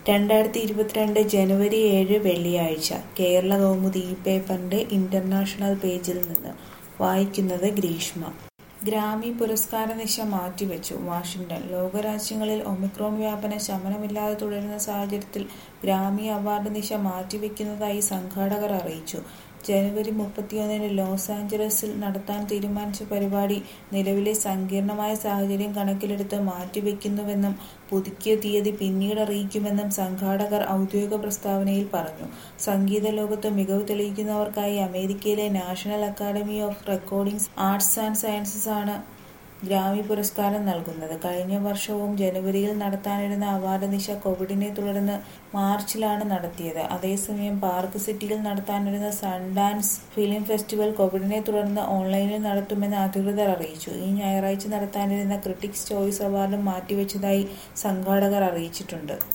രണ്ടായിരത്തി ഇരുപത്തിരണ്ട് ജനുവരി ഏഴ് വെള്ളിയാഴ്ച കേരള കൗമുദി ഈ പേപ്പറിന്റെ ഇന്റർനാഷണൽ പേജിൽ നിന്ന് വായിക്കുന്നത് ഗ്രീഷ്മ ഗ്രാമി പുരസ്കാര നിശ മാറ്റിവെച്ചു വാഷിംഗ്ടൺ ലോകരാജ്യങ്ങളിൽ ഒമിക്രോൺ വ്യാപനം ശമനമില്ലാതെ തുടരുന്ന സാഹചര്യത്തിൽ ഗ്രാമി അവാർഡ് നിശ മാറ്റിവെക്കുന്നതായി സംഘാടകർ അറിയിച്ചു ജനുവരി മുപ്പത്തിയൊന്നിന് ലോസ് ആഞ്ചലസിൽ നടത്താൻ തീരുമാനിച്ച പരിപാടി നിലവിലെ സങ്കീർണമായ സാഹചര്യം കണക്കിലെടുത്ത് മാറ്റിവെക്കുന്നുവെന്നും പുതുക്കിയ തീയതി പിന്നീട് അറിയിക്കുമെന്നും സംഘാടകർ ഔദ്യോഗിക പ്രസ്താവനയിൽ പറഞ്ഞു സംഗീത ലോകത്ത് മികവ് തെളിയിക്കുന്നവർക്കായി അമേരിക്കയിലെ National Academy of Recordings Arts and Sciences ആണ് ഗ്രാമി പുരസ്കാരം നൽകുന്നത് കഴിഞ്ഞ വർഷവും ജനുവരിയിൽ നടത്താനിരുന്ന അവാർഡ് നിശ കോവിഡിനെ തുടർന്ന് മാർച്ചിലാണ് നടത്തിയത് അതേസമയം പാർക്ക് സിറ്റിയിൽ നടത്താനിരുന്ന സൺഡാൻസ് ഫിലിം ഫെസ്റ്റിവൽ കോവിഡിനെ തുടർന്ന് ഓൺലൈനിൽ നടത്തുമെന്ന് അധികൃതർ അറിയിച്ചു ഈ ഞായറാഴ്ച നടത്താനിരുന്ന ക്രിട്ടിക്സ് ചോയ്സ് അവാർഡും മാറ്റിവെച്ചതായി സംഘാടകർ അറിയിച്ചിട്ടുണ്ട്